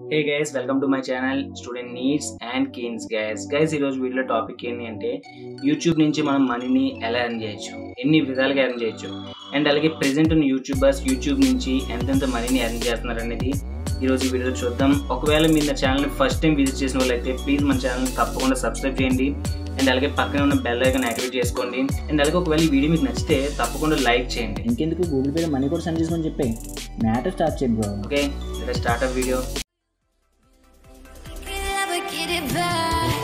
Hey guys welcome to my channel student needs and keens guys guys ఈరోజు video topic ఏంటి అంటే YouTube నుంచి మనం మనీని ఎలా ఎర్న్ చేయొచ్చు ఎన్ని విధాలుగా ఎర్న్ చేయొచ్చు అండ్ అలాగే ప్రెసెంట్ ఉన్న యూట్యూబర్స్ యూట్యూబ్ నుంచి ఎంతెంత మనీని ఎర్న్ చేస్తున్నారు అనేది ఈరోజు ఈ వీడియోలో చూద్దాం ఒకవేళ మీరు నా ఛానల్ని ఫస్ట్ టైం విజిట్ చేసిన వాళ్ళైతే ప్లీజ్ మన ఛానల్ తప్పకుండా సబ్స్క్రైబ్ చేయండి అండ్ అలాగే పక్కనే ఉన్న బెల్ ఐకాన్ యాక్టివేట్ చేసుకోండి అండ్ అలాగే ఒకవేళ ఈ వీడియో మీకు నచ్చితే తప్పకుండా లైక్ చేయండి ఇంకెందుకు గూగుల్ పేలో మనీ కూడా సెండ్ చేసుకొని చెప్పి మ్యాటర్ స్టార్ట్ చేయండి bro okay start up video could ever get it back.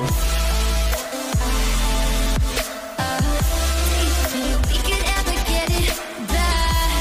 We could ever get it back.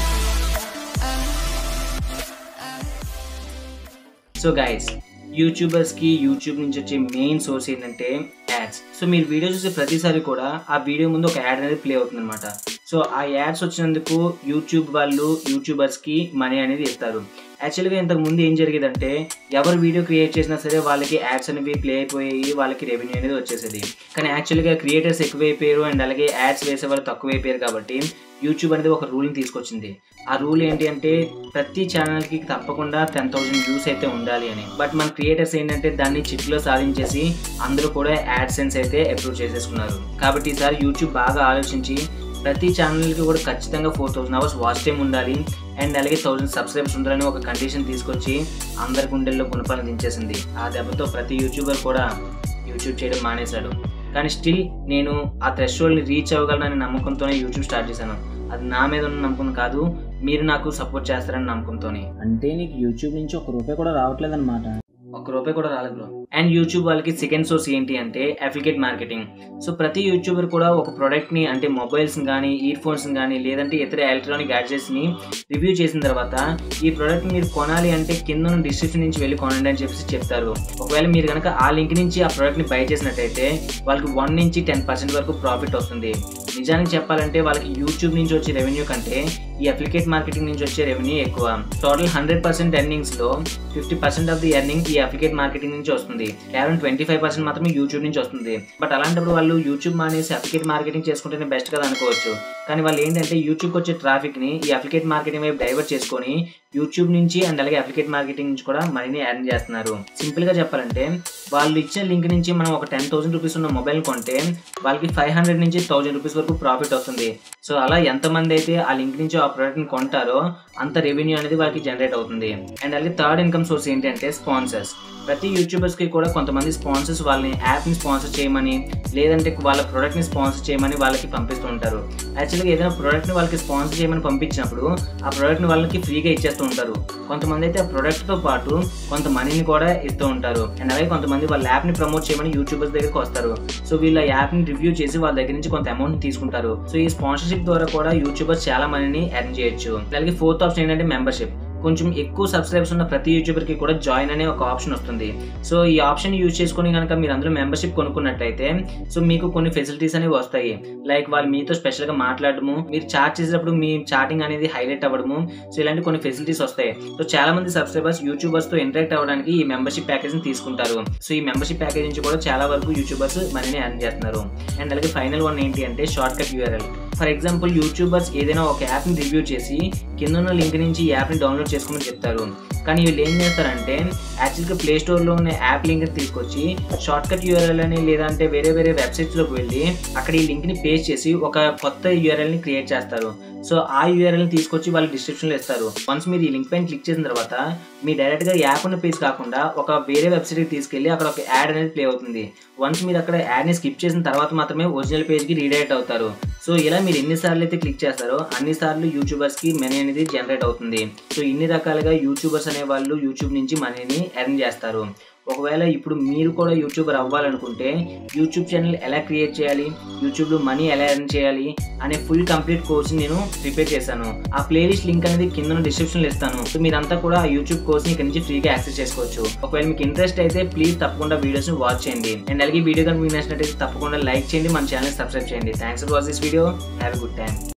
So guys యూట్యూబర్స్కి యూట్యూబ్ నుంచి వచ్చే మెయిన్ సోర్స్ ఏంటంటే యాడ్స్ సో మీరు వీడియో చూసే ప్రతిసారి కూడా ఆ వీడియో ముందు ఒక యాడ్ అనేది ప్లే అవుతుంది అనమాట సో ఆ యాడ్స్ వచ్చినందుకు యూట్యూబ్ వాళ్ళు యూట్యూబర్స్కి మనీ అనేది ఇస్తారు యాక్చువల్గా ఇంతకు ముందు ఏం జరిగేదంటే ఎవరు వీడియో క్రియేట్ చేసినా సరే వాళ్ళకి యాడ్స్ అనేవి ప్లే అయిపోయి వాళ్ళకి రెవెన్యూ అనేది వచ్చేసేది కానీ యాక్చువల్గా క్రియేటర్స్ ఎక్కువైపోయారు అండ్ అలాగే యాడ్స్ వేసే వాళ్ళు తక్కువైపోయారు కాబట్టి యూట్యూబ్ అనేది ఒక రూల్ని తీసుకొచ్చింది ఆ రూల్ ఏంటి అంటే ప్రతి ఛానల్కి తప్పకుండా టెన్ థౌసండ్ వ్యూస్ అయితే ఉండాలి అని బట్ మన క్రియేటర్స్ ఏంటంటే దాన్ని చిట్లో సాధించేసి అందరూ కూడా యాడ్ సెన్స్ అయితే అప్రూవ్ చేసేసుకున్నారు కాబట్టి ఈసారి యూట్యూబ్ బాగా ఆలోచించి ప్రతి ఛానల్కి కూడా ఖచ్చితంగా four thousand hours watch time ఉండాలి అండ్ అలాగే థౌసండ్ సబ్స్క్రైబర్స్ ఉండాలని ఒక కండిషన్ తీసుకొచ్చి అందరి గుండెల్లో గుణపాలను దించేసింది ఆ దెబ్బతో ప్రతి యూట్యూబర్ కూడా యూట్యూబ్ చేయడం మానేశాడు కానీ స్టిల్ నేను ఆ థ్రెషోల్డ్ని రీచ్ అవ్వగలనని నమ్మకంతోనే యూట్యూబ్ స్టార్ట్ చేశాను అది నా మీద ఉన్న నమ్మకం కాదు మీరు నాకు సపోర్ట్ చేస్తారని నమ్మకంతోనే అంటే నీకు యూట్యూబ్ నుంచి ఒక రూపాయి కూడా రావట్లేదు అనమాట ఒక్క రూపాయి కూడా రాలేదు బ్రో అండ్ యూట్యూబ్ వాళ్ళకి సెకండ్ సోర్స్ ఏంటి అంటే అప్లికేట్ మార్కెటింగ్ సో ప్రతి యూట్యూబర్ కూడా ఒక ప్రోడక్ట్ని అంటే మొబైల్స్ కానీ ఇయర్ ఫోన్స్ కానీ లేదంటే ఇతర ఎలక్ట్రానిక్ గ్యాడ్జెట్స్ని రివ్యూ చేసిన తర్వాత ఈ ప్రోడక్ట్ మీరు కొనాలి అంటే కింద ఉన్న డిస్క్రిప్షన్ నుంచి వెళ్ళి కొనండి అని చెప్పేసి చెప్తారు ఒకవేళ మీరు కనుక ఆ లింక్ నుంచి ఆ ప్రోడక్ట్ని బై చేసినట్టయితే వాళ్ళకి వన్ నుంచి టెన్ పర్సెంట్ వరకు ప్రాఫిట్ వస్తుంది నిజానికి చెప్పాలంటే వాళ్ళకి యూట్యూబ్ నుంచి వచ్చే రెవెన్యూ కంటే ఈ అప్లికేట్ మార్కెటింగ్ నుంచి వచ్చే రెవెన్యూ ఎక్కువ టోటల్ హండ్రెడ్ పర్సెంట్ ఎర్నింగ్స్ లో fifty percent of the earning ఈ అప్లికేట్ మార్కెటింగ్ నుంచి వస్తుంది కేవలం ట్వంటీ ఫైవ్ పర్సెంట్ మాత్రమే యూట్యూబ్ నుంచి వస్తుంది బట్ అలాంటప్పుడు వాళ్ళు యూట్యూబ్ మానేసి అప్లికేట్ మార్కెటింగ్ చేసుకుంటేనే బెస్ట్ కదా అనుకోవచ్చు కానీ వాళ్ళు ఏంటంటే యూట్యూబ్కి వచ్చే ట్రాఫిక్ ని ఈ అప్లికేట్ మార్కెటింగ్ వైపు డైవర్ట్ చేసుకొని యూట్యూబ్ నుంచి అండ్ అలాగే అప్లికేట్ మార్కెటింగ్ నుంచి కూడా మనీని ఎర్న్ చేస్తున్నారు సింపుల్ గా చెప్పాలంటే వాళ్ళు ఇచ్చిన లింక్ నుంచి మనం ఒక టెన్ థౌసండ్ రూపీస్ ఉన్న మొబైల్ కొంటే వాళ్ళకి ఫైవ్ హండ్రెడ్ నుంచి థౌసండ్ రూపీస్ వరకు ప్రాఫిట్ వస్తుంది సో అలా ఎంతమంది అయితే ఆ లింక్ నుంచి ఆ ప్రోడక్ట్ని కొంటారో అంత రెవెన్యూ అనేది వాళ్ళకి జనరేట్ అవుతుంది అండ్ అలాగే థర్డ్ ఇన్కమ్ సోర్స్ ఏంటంటే స్పాన్సర్స్ ప్రతి యూట్యూబర్స్కి కూడా కొంతమంది స్పాన్సర్స్ వాళ్ళని యాప్ని స్పాన్సర్ చేయమని లేదంటే వాళ్ళ ప్రోడక్ట్ని స్పాన్సర్ చేయమని వాళ్ళకి పంపిస్తూ ఉంటారు యాక్చువల్గా ఏదైనా ప్రోడక్ట్ని వాళ్ళకి స్పాన్సర్ చేయమని పంపించినప్పుడు ఆ ప్రోడక్ట్ని వాళ్ళకి ఫ్రీగా ఇచ్చేస్తూ ఉంటారు కొంతమంది అయితే ఆ ప్రోడక్ట్తో పాటు కొంత మనీని కూడా ఇస్తూ ఉంటారు అండ్ అలాగే కొంతమంది వాళ్ళ యాప్ని ప్రమోట్ చేయమని యూట్యూబర్స్ దగ్గరికి వస్తారు సో వీళ్ళ యాప్ని రివ్యూ చేసి వాళ్ళ దగ్గర నుంచి కొంత అమౌంట్ తీసుకుంటారు సో ఈ స్పాన్సర్షిప్ ద్వారా కూడా యూట్యూబర్స్ చాలా మనీని ఎర్న్ చేయొచ్చు అలాగే ఫోర్త్ ఆప్షన్ ఏంటంటే మెంబర్షిప్ కొంచెం ఎక్కువ సబ్స్క్రైబర్స్ ఉన్న ప్రతి యూట్యూబర్కి కూడా జాయిన్ అనే ఒక ఆప్షన్ వస్తుంది సో ఈ ఆప్షన్ యూజ్ చేసుకుని కనుక మీరు అందులో మెంబర్షిప్ కొనుక్కున్నట్టయితే సో మీకు కొన్ని ఫెసిలిటీస్ అనేవి వస్తాయి లైక్ వాళ్ళు మీతో స్పెషల్గా మాట్లాడము మీరు చాట్ చేసేటప్పుడు మీ చాటింగ్ అనేది హైలైట్ అవ్వడము సో ఇలాంటి కొన్ని ఫెసిలిటీస్ వస్తాయి సో చాలా మంది సబ్స్క్రైబర్స్ యూట్యూబర్స్తో ఇంటరాక్ట్ అవ్వడానికి ఈ మెంబర్షిప్ ప్యాకేజ్ని తీసుకుంటారు సో ఈ మెంబర్షిప్ ప్యాకేజ్ నుంచి కూడా చాలా వరకు యూట్యూబర్స్ మనీని ఎర్న్ చేస్తున్నారు అండ్ అలాగే ఫైనల్ వన్ ఏంటి అంటే shortcut URL for example YouTubers ఏదైనా ఒక యాప్ని రివ్యూ చేసి కింద ఉన్న లింక్ నుంచి ఈ యాప్ని డౌన్లోడ్ చేసుకోమని చెప్తారు కానీ వీళ్ళు ఏం చేస్తారంటే యాక్చువల్గా ప్లే స్టోర్లో ఉన్న యాప్ లింక్ తీసుకొచ్చి షార్ట్ కట్ యూఆర్ఎల్ అని లేదంటే వేరే వేరే వెబ్సైట్స్లోకి వెళ్ళి అక్కడ ఈ లింక్ని పేస్ట్ చేసి ఒక కొత్త యూఆర్ఎల్ని క్రియేట్ చేస్తారు సో ఆ యూఆర్ఎల్ని తీసుకొచ్చి వాళ్ళు డిస్క్రిప్షన్లో ఇస్తారు వన్స్ మీరు ఈ లింక్ పైన క్లిక్ చేసిన తర్వాత మీ డైరెక్ట్గా యాప్ ఉన్న పేజ్ కాకుండా ఒక వేరే వెబ్సైట్కి తీసుకెళ్ళి అక్కడ ఒక యాడ్ అనేది ప్లే అవుతుంది వన్స్ మీరు అక్కడ యాడ్ని స్కిప్ చేసిన తర్వాత మాత్రమే ఒరిజినల్ పేజ్కి రీడైరెక్ట్ అవుతారు సో ఇలా మీరు ఎన్నిసార్లు అయితే క్లిక్ చేస్తారో అన్నిసార్లు యూట్యూబర్స్కి మనీ అనేది జనరేట్ అవుతుంది సో ఇన్ని రకాలుగా యూట్యూబర్స్ అనే వాళ్ళు యూట్యూబ్ నుంచి మనీని ఎర్న్ చేస్తారు ఒకవేళ ఇప్పుడు మీరు కూడా యూట్యూబర్ అవ్వాలనుకుంటే యూట్యూబ్ ఛానల్ ఎలా క్రియేట్ చేయాలి యూట్యూబ్లో మనీ ఎలా ఎర్న్ చేయాలి అనే ఫుల్ కంప్లీట్ కోర్స్ నేను ప్రిపేర్ చేశాను ఆ ప్లేలిస్ట్ లింక్ అనేది కింద డిస్క్రిప్షన్లో ఇస్తాను సో మీరంతా కూడా ఆ యూట్యూబ్ కోర్స్ని ఇక్కడ నుంచి ఫ్రీగా యాక్సెస్ చేసుకోవచ్చు ఒకవేళ మీకు ఇంట్రెస్ట్ అయితే ప్లీజ్ తప్పకుండా వీడియోస్ని వాచ్ చేయండి అండ్ అలాగే వీడియో కనుక మీకు నచ్చినట్టయితే తప్పకుండా లైక్ చేయండి మన ఛానల్ సబ్స్క్రైబ్ చేయండి thanks for watch this video have good time